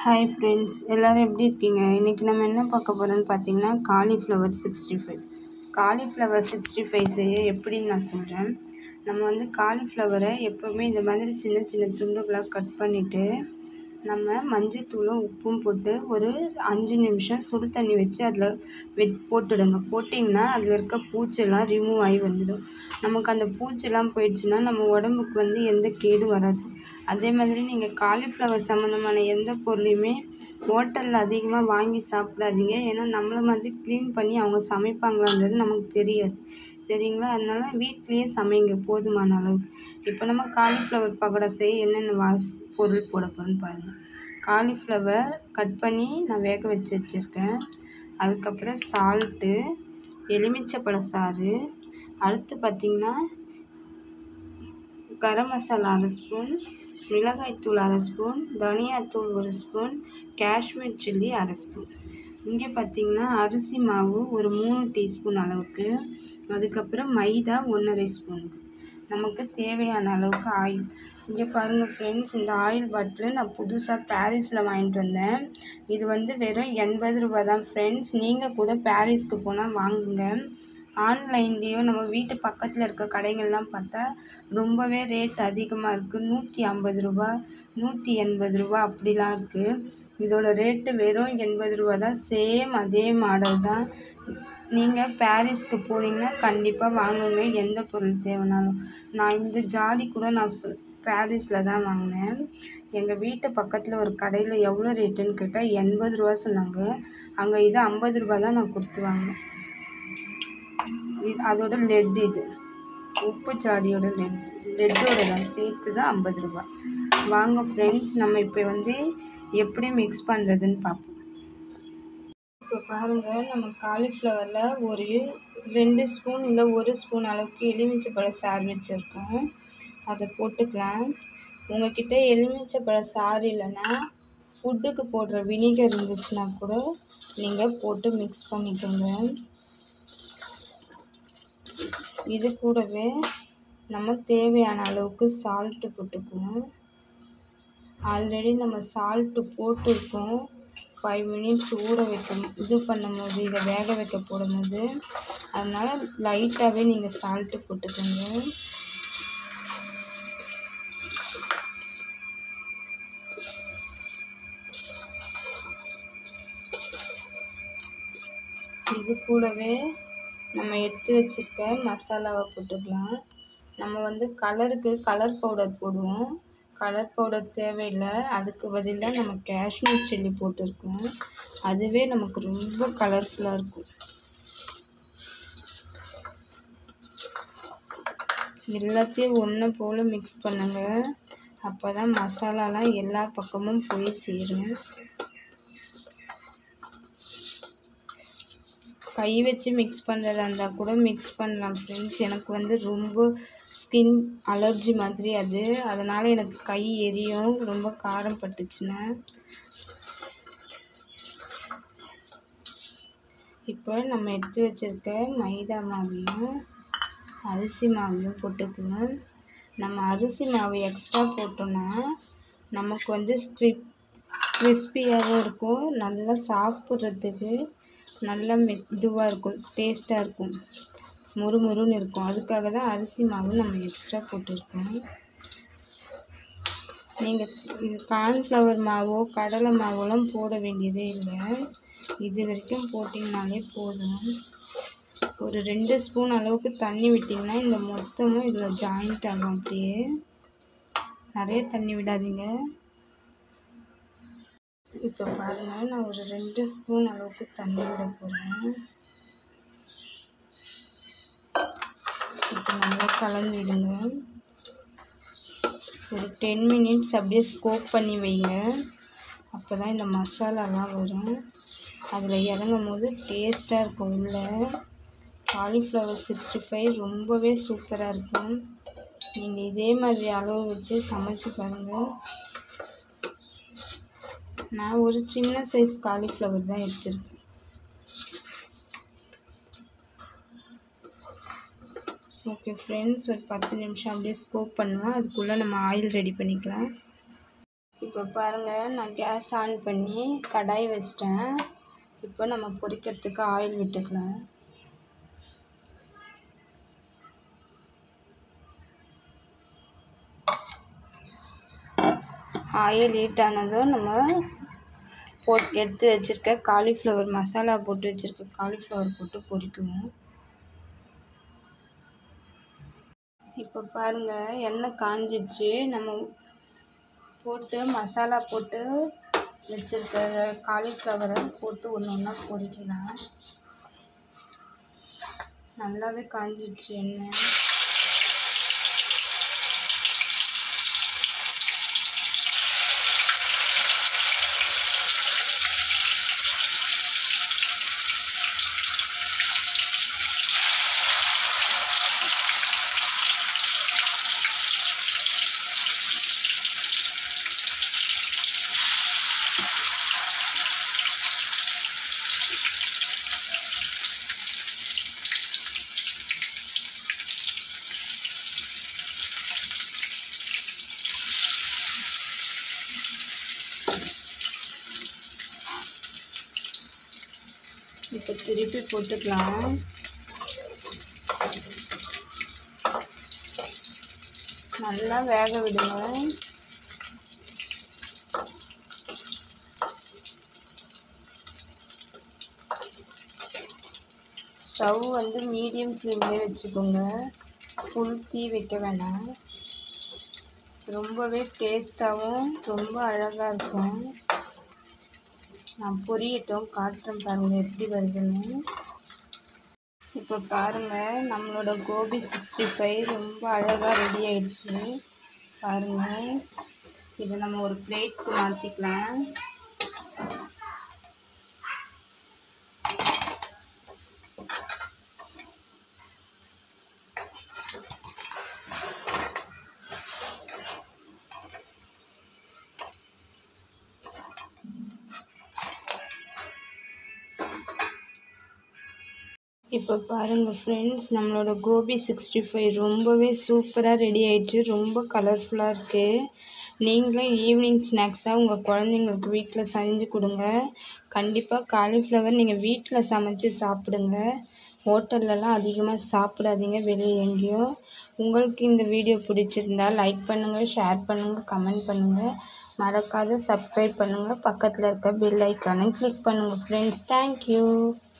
hi friends எல்லோரும் எப்படி இருக்கீங்க இன்றைக்கி நம்ம என்ன பார்க்க போகிறோம்னு பார்த்தீங்கன்னா cauliflower sixty five cauliflower sixty five செய்ய எப்படின்னு நான் சொல்கிறேன் நம்ம வந்து காலிஃப்ளவரை எப்போவுமே இந்த மாதிரி சின்ன சின்ன துண்டுகளாக கட் பண்ணிவிட்டு நம்ம மஞ்சத்தூளும் உப்பும் போட்டு ஒரு அஞ்சு நிமிஷம் சுடு தண்ணி வச்சு அதில் வெ போட்டுடுங்க போட்டிங்கன்னா அதில் இருக்க பூச்செல்லாம் ரிமூவ் ஆகி வந்துடும் நமக்கு அந்த பூச்செல்லாம் போயிடுச்சுன்னா நம்ம உடம்புக்கு வந்து எந்த கேடும் வராது அதே மாதிரி நீங்கள் காலிஃப்ளவர் சம்மந்தமான எந்த பொருளையுமே ஹோட்டலில் அதிகமாக வாங்கி சாப்பிடாதீங்க ஏன்னா நம்மளை மாதிரி க்ளீன் பண்ணி அவங்க சமைப்பாங்களான்றது நமக்கு தெரியாது சரிங்களா அதனால வீட்லேயே சமைங்க போதுமான அளவு இப்போ நம்ம காலிஃப்ளவர் பக்கோடா செய்ய என்னென்ன வாஸ் பொருள் போட போகிறோன்னு பாருங்கள் காலிஃப்ளவர் கட் பண்ணி நான் வேக வச்சு வச்சுருக்கேன் அதுக்கப்புறம் சால்ட்டு எலுமிச்சப்பழ சாறு அடுத்து பார்த்திங்கன்னா கரம் மசாலா அரை ஸ்பூன் மிளகாய்த்தூள் அரை ஸ்பூன் தனியாத்தூள் ஒரு ஸ்பூன் காஷ்மீர் சில்லி அரை ஸ்பூன் இங்கே பார்த்திங்கன்னா அரிசி மாவு ஒரு மூணு டீஸ்பூன் அளவுக்கு அதுக்கப்புறம் மைதா ஒன்றரை ஸ்பூன் நமக்கு தேவையான அளவுக்கு ஆயில் இங்கே பாருங்கள் ஃப்ரெண்ட்ஸ் இந்த ஆயில் பாட்டில் நான் புதுசாக பாரிஸில் வாங்கிட்டு வந்தேன் இது வந்து வெறும் எண்பது ரூபா தான் ஃப்ரெண்ட்ஸ் நீங்கள் கூட பாரிஸ்க்கு போனால் வாங்குங்க ஆன்லைன்லேயோ நம்ம வீட்டு பக்கத்தில் இருக்க கடைகள்லாம் பார்த்தா ரொம்பவே ரேட் அதிகமாக இருக்குது நூற்றி ஐம்பது ரூபா நூற்றி எண்பது ரூபா அப்படிலாம் இருக்குது இதோட ரேட்டு வெறும் எண்பது ரூபா தான் சேம் அதே மாடல் தான் நீங்கள் பாரிஸ்க்கு போனீங்கன்னா கண்டிப்பாக வாங்குங்க எந்த பொருள் தேவைனாலும் நான் இந்த ஜாடி கூட நான் பாரிஸில் தான் வாங்கினேன் எங்கள் வீட்டு பக்கத்தில் ஒரு கடையில் எவ்வளோ ரேட்டுன்னு கேட்டால் எண்பது ரூபா சொன்னாங்க அங்கே இது ஐம்பது ரூபா தான் நான் கொடுத்து வாங்கினேன் இது அதோட லெட் இது உப்பு சாடியோட லெட் லெட்டோட தான் சேர்த்து தான் ஐம்பது ரூபா வாங்க ஃப்ரெண்ட்ஸ் நம்ம இப்போ வந்து எப்படி மிக்ஸ் பண்ணுறதுன்னு பார்ப்போம் இப்போ பாருங்கள் நம்ம காலிஃப்ளவரில் ஒரு ரெண்டு ஸ்பூன் இல்லை ஒரு ஸ்பூன் அளவுக்கு எலுமிச்சைப்பழ சாறு வச்சுருக்கோம் அதை போட்டுக்கலாம் உங்கள்கிட்ட எலுமிச்சைப்பழ சாறு இல்லைன்னா ஃபுட்டுக்கு போடுற வினிகர் இருந்துச்சுன்னா கூட நீங்கள் போட்டு மிக்ஸ் பண்ணிக்கோங்க இது கூடவே நம்ம தேவையான அளவுக்கு சால்ட்டு போட்டுக்குவோம் ஆல்ரெடி நம்ம சால்ட்டு போட்டிருக்கோம் ஃபைவ் மினிட்ஸ் ஊற வைக்கும் இது பண்ணும்போது இதை வேக வைக்க போடும்போது அதனால் லைட்டாகவே நீங்கள் சால்ட்டு போட்டுக்கோங்க இது கூடவே நம்ம எடுத்து வச்சுருக்க மசாலாவை போட்டுக்கலாம் நம்ம வந்து கலருக்கு கலர் பவுடர் போடுவோம் கலர் பவுடர் தேவையில்லை அதுக்கு பதிலாக நம்ம காஷ்மீர் சில்லி போட்டிருக்கோம் அதுவே நமக்கு ரொம்ப கலர்ஃபுல்லாக இருக்கும் எல்லாத்தையும் ஒன்று போல் மிக்ஸ் பண்ணுங்கள் அப்போ தான் மசாலாலாம் எல்லா பக்கமும் போய் சேரும் கை வச்சு மிக்ஸ் பண்ணுறதா இருந்தால் கூட மிக்ஸ் பண்ணலாம் ஃப்ரெண்ட்ஸ் எனக்கு வந்து ரொம்ப ஸ்கின் அலர்ஜி மாதிரி அது அதனால் எனக்கு கை எரியும் ரொம்ப காரம் பட்டுச்சுன்னா இப்போ நம்ம எடுத்து வச்சுருக்க மைதா மாவையும் அரிசி மாவையும் போட்டுக்கணும் நம்ம அரிசி மாவு எக்ஸ்ட்ரா போட்டோன்னா நமக்கு வந்து ஸ்ட்ரிப் கிறிஸ்பியாகவும் இருக்கும் நல்லா சாப்பிட்றதுக்கு நல்லா மெ இதுவாக இருக்கும் டேஸ்ட்டாக இருக்கும் முறுமுறுன்னு இருக்கும் அதுக்காக தான் அரிசி மாவு நம்ம எக்ஸ்ட்ரா போட்டிருக்கோம் நீங்கள் இது கார்ன்ஃப்ளவர் மாவோ கடலை மாவோலாம் போட வேண்டியதே இல்லை இது வரைக்கும் போட்டிங்கனாலே போதும் ஒரு ரெண்டு ஸ்பூன் அளவுக்கு தண்ணி விட்டிங்கன்னா இந்த மொத்தமும் இதில் ஜாயிண்ட் ஆகும் அப்படியே நிறைய தண்ணி விடாதீங்க இப்போ பாருங்கள் நான் ஒரு ரெண்டு ஸ்பூன் அளவுக்கு தண்ணி விட போகிறேன் இப்போ நல்லா கலந்துடுங்க ஒரு டென் மினிட்ஸ் அப்படியே ஸ்கோப் பண்ணி வைங்க அப்போ தான் இந்த மசாலாலாம் வரும் அதில் இறங்கும் போது டேஸ்ட்டாக இருக்கும் உள்ளே காலிஃப்ளவர் சிக்ஸ்டி ஃபைவ் ரொம்பவே சூப்பராக இருக்கும் நீங்கள் இதே மாதிரி அளவு வச்சு சமைச்சு பாருங்கள் நான் ஒரு சின்ன சைஸ் காலிஃப்ளவர் தான் எடுத்திருக்கேன் ஓகே ஃப்ரெண்ட்ஸ் ஒரு பத்து நிமிஷம் அப்படியே ஸ்கோப் பண்ணுவோம் அதுக்குள்ளே நம்ம ஆயில் ரெடி பண்ணிக்கலாம் இப்போ இப்போ பாருங்கள் நான் கேஸ் ஆன் பண்ணி கடாய் வச்சிட்டேன் இப்போ நம்ம பொரிக்கிறதுக்கு ஆயில் விட்டுக்கலாம் ஆயில் ஹீட் ஆனதும் நம்ம போட் எடுத்து வச்சுருக்க காலிஃப்ளவர் மசாலா போட்டு வச்சுருக்க காலிஃப்ளவர் போட்டு பொரிக்குவோம் இப்போ பாருங்கள் எண்ணெய் காஞ்சிடுச்சு நம்ம போட்டு மசாலா போட்டு வச்சுருக்க காலிஃப்ளவரை போட்டு ஒன்று ஒன்றா பொரிக்கலாம் நல்லாவே காஞ்சிடுச்சு எண்ணெய் இப்போ திருப்பி போட்டுக்கலாம் நல்லா வேக விடுங்க ஸ்டவ் வந்து மீடியம் ஃப்ளேம்லேயே வச்சுக்கோங்க ஃபுல் தீ வைக்க வேணாம் ரொம்பவே டேஸ்ட்டாகவும் ரொம்ப அழகாக இருக்கும் நான் பொரியட்டும் காட்டுறேன் பாருங்கள் எப்படி வருதுன்னு இப்போ பாருங்கள் நம்மளோட கோபி சிக்ஸ்டி ஃபைவ் ரொம்ப அழகாக ரெடி ஆயிடுச்சு பாருங்கள் இதை நம்ம ஒரு பிளேட்க்கு மாற்றிக்கலாம் இப்போ பாருங்கள் ஃப்ரெண்ட்ஸ் நம்மளோட கோபி சிக்ஸ்டி ஃபைவ் ரொம்பவே சூப்பராக ரெடி ஆயிடுச்சு ரொம்ப கலர்ஃபுல்லாக இருக்குது நீங்களும் ஈவினிங் ஸ்நாக்ஸாக உங்கள் குழந்தைங்களுக்கு வீட்டில் செஞ்சு கொடுங்க கண்டிப்பாக காலிஃப்ளவர் நீங்கள் வீட்டில் சமைச்சு சாப்பிடுங்க ஹோட்டல்லலாம் அதிகமாக சாப்பிடாதீங்க வெளியே எங்கேயும் உங்களுக்கு இந்த வீடியோ பிடிச்சிருந்தா லைக் பண்ணுங்கள் ஷேர் பண்ணுங்கள் கமெண்ட் பண்ணுங்கள் மறக்காத சப்ஸ்கிரைப் பண்ணுங்கள் பக்கத்தில் இருக்க பெல் ஐக்கானை கிளிக் பண்ணுங்கள் ஃப்ரெண்ட்ஸ் தேங்க்யூ